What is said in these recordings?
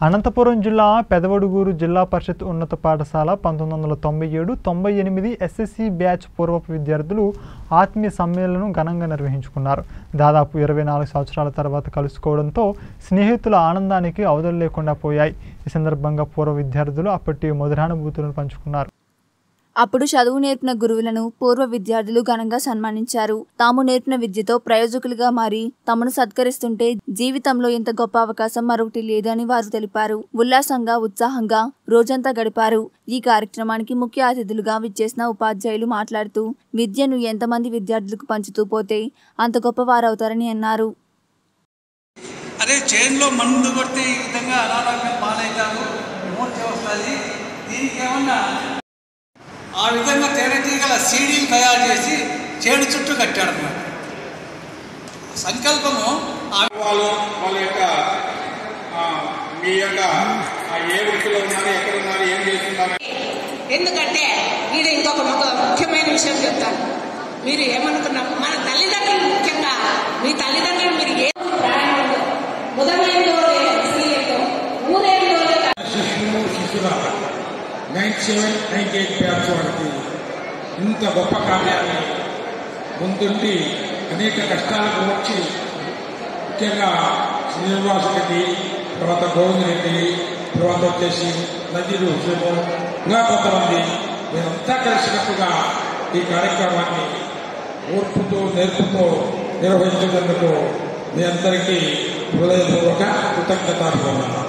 అనంతపురం జిల్లా పెదవడుగూరు జిల్లా పరిషత్ ఉన్నత పాఠశాల పంతొమ్మిది వందల తొంభై ఏడు తొంభై ఎనిమిది ఎస్ఎస్సి బ్యాచ్ పూర్వపు విద్యార్థులు ఆత్మీయ సమ్మేళనం ఘనంగా నిర్వహించుకున్నారు దాదాపు ఇరవై నాలుగు సంవత్సరాల తర్వాత కలుసుకోవడంతో స్నేహితుల ఆనందానికి అవధులు లేకుండా పోయాయి ఈ సందర్భంగా పూర్వ విద్యార్థులు అప్పటి మధురానుభూతులను పంచుకున్నారు అప్పుడు చదువు నేర్పిన గురువులను పూర్వ విద్యార్థులు ఘనంగా సన్మానించారు తాము నేర్పిన విద్యతో ప్రయోజకులుగా మారి తమను సత్కరిస్తుంటే జీవితంలో ఇంత గొప్ప అవకాశం మరొకటి లేదని వారు తెలిపారు ఉల్లాసంగా ఉత్సాహంగా రోజంతా గడిపారు ఈ కార్యక్రమానికి ముఖ్య అతిథులుగా విచ్చేసిన ఉపాధ్యాయులు మాట్లాడుతూ విద్యను ఎంతమంది విద్యార్థులకు పంచుతూ పోతే అంత గొప్పవారవుతారని అన్నారు అదే చైన్లో మందు కొడితే ఈ విధంగా అనారోగ్యం పాలవుతారు విమోచన వస్తుంది దీనికి ఏమన్నా ఆ విధంగా తేనెటీగల సీడీలు తయారు చేసి చేడు చుట్టూ కట్టాడు అన్నమాట సంకల్పము ఆ వాళ్ళు వాళ్ళ యొక్క ఆ, మీ యొక్క ఆ, ఏ వృత్తిలో ఉన్నారు ఎక్కడ ఉన్నారు ఏం చేస్తున్నారు ఎందుకంటే వీడు ఇంకొక ముఖ్య- ముఖ్యమైన విషయం చెప్తాను మీరు ఏమనుకున్నా మన తల్లిదండ్రులు ముఖ్యంగా మీ తల్లిదండ్రులు మీరు ఏ ప్రాణంలో మొదలైందో లేదో స్త్రీలతో ఊరేందో లేదో శిశువు శిశుర ninety seven ninety eight batch వారికి ఇంత గొప్ప కార్యాన్ని ముందుండి అనేక కష్టాలకు వచ్చి ముఖ్యంగా శ్రీనివాస రెడ్డి తర్వాత గోవింద్ రెడ్డి తర్వాత వచ్చేసి నదిలు హుసేను ఇంకా కొంతమంది మేమంతా కలిసినట్టుగా ఈ కార్యక్రమాన్ని ఓర్పుతో నేర్పుతో నిర్వహించినందుకు మీ అందరికీ హృదయపూర్వక కృతజ్ఞతాభివందనాలు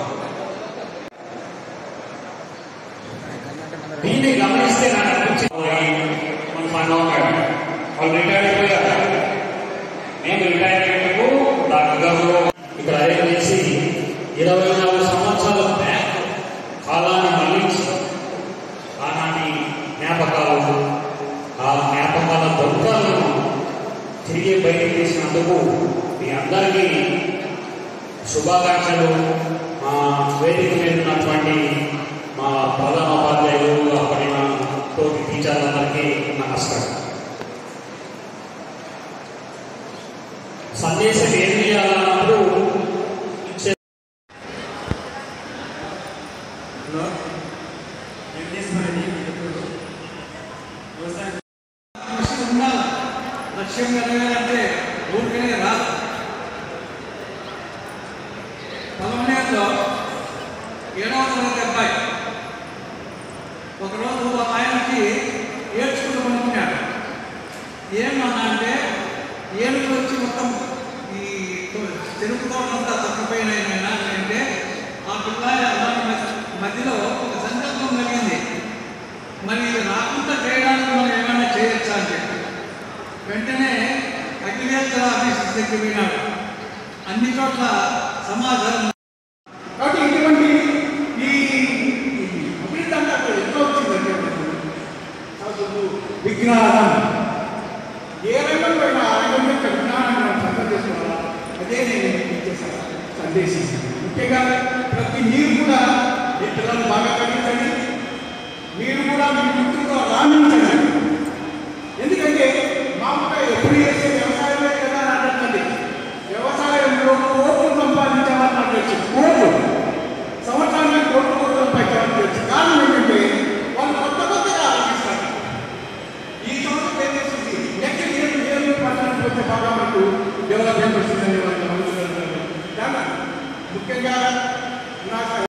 దీన్ని గమనిస్తే నాకు అనిపించింది మన మనోహర్ వాళ్ళు రిటైర్ అయిపోయారు నేను రిటైర్ అయ్యేందుకు డాక్టర్ గారు ఇక్కడ అరేంజ్ చేసి ఇరవై నాలుగు సంవత్సరాల బ్యాక్ కాలాన్ని మళ్ళించి ఆనాటి జ్ఞాపకాలు ఆ జ్ఞాపకాల దొంగలను తిరిగి బయటికి తీసినందుకు మీ అందరికీ శుభాకాంక్షలు మా వేదిక మీద ఉన్నటువంటి మా ప్రధాన ఉపాధ్యాయులు అప్పటి మా తోటి టీచర్లందరికీ నమస్కారం సందేశం ఏం చేయాలన్నప్పుడు ఇచ్చే కృషి ఉండాలి లక్ష్యం కలగాలంటే ఊరికనే రాదు పదమూడేళ్ళలో ఏడవ తరగతి అబ్బాయి ఒకరోజు ఒక ఆయనకి ఏడ్చుకుంటూ పడుకున్నాడు ఏమన్నా అంటే ఏనుగులు వచ్చి మొత్తం ఈ చెరుకు తోటంతా తప్పిపోయినాయన అంటే ఆ పిల్ల అలాంటి మధ్యలో ఒక సంకల్పం కలిగింది మరి ఇది రాకుండా చేయడానికి మనం ఏమైనా చేయొచ్చా అని చెప్పి వెంటనే అఖిలేశ్వర ఆఫీస్ దగ్గర పోయినాడు అన్ని చోట్ల సమాధానం కాబట్టి ఇటువంటి ఈ అభివృద్ధి అంటే అక్కడ ఎన్నో వచ్చిందంటే మనకు. చదువు విజ్ఞానం ఏ రంగం పోయినా ఆ రంగం యొక్క విజ్ఞానాన్ని మనం సంతం చేసుకోవాలా అదే నేను మీకు ఇచ్చే సందేశం ముఖ్యంగా ప్రతి మీరు కూడా మీ పిల్లలు బాగా చదివించండి మీరు కూడా మీ మిత్రులతో రాణించండి